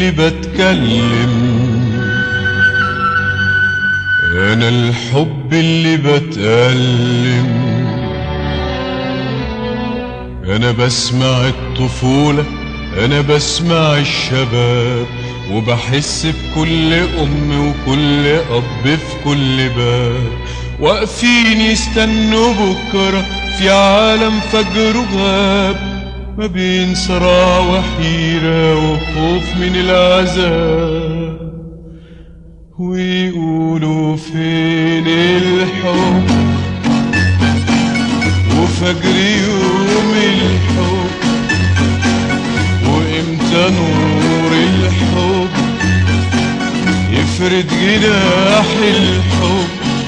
اللي بتكلم أنا الحب اللي بتألم أنا بسمع الطفولة أنا بسمع الشباب وبحس بكل أم وكل أب في كل باب واقفين يستنوا بكرة في عالم فجر غاب ما بين صراع وحيرة وخوف من العذاب ويقولوا فين الحب وفجر يوم الحب وامتى نور الحب يفرد جناح الحب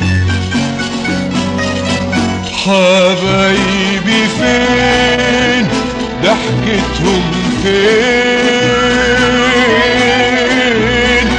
حبايبي فين ضحكتهم فين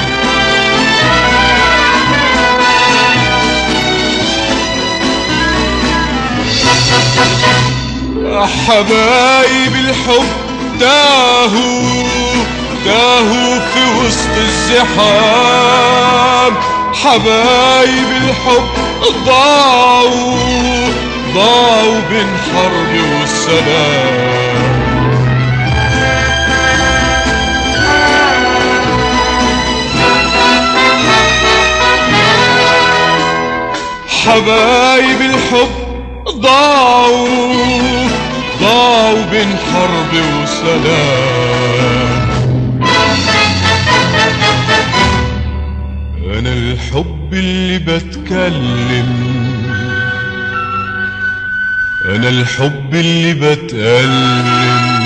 حبايب الحب تاهوا تاهوا في وسط الزحام حبايب الحب ضاعوا ضاعوا بين حرب والسلام حبايب الحب ضاعوا ضاعوا بين حرب وسلام أنا الحب اللي بتكلم أنا الحب اللي بتألم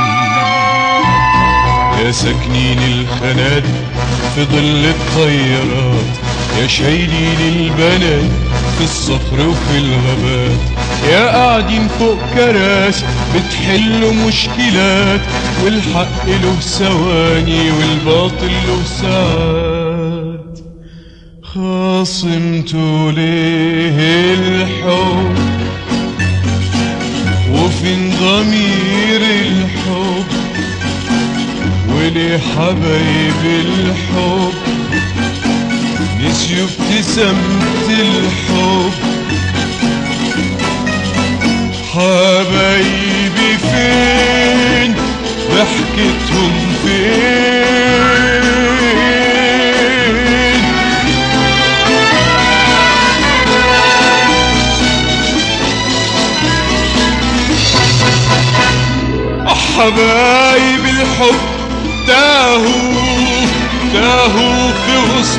يا ساكنين الخنادق في ظل الطيارات يا شايلين البنات في الصخر وفي الغابات يا قاعدين فوق كراسي بتحلوا مشكلات والحق له ثواني والباطل له ساعات خاصمتوا ليه الحب وفين ضمير الحب وليه حبايب الحب نسيوا ابتسامة الحب حبايبي فين ضحكتهم فين حبايب الحب تاهوا تاهوا في وسط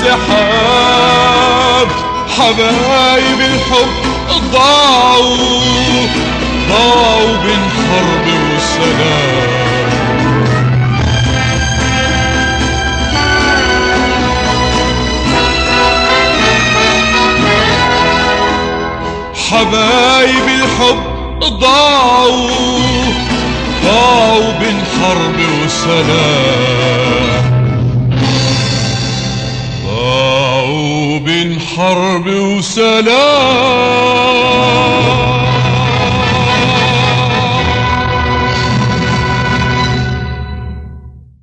السحاب حبايب الحب ضاعوا ضاعوا بين حرب وسلام حبايب الحب ضاعوا ضاعوا بين حرب وسلام ضاعوا بين حرب وسلام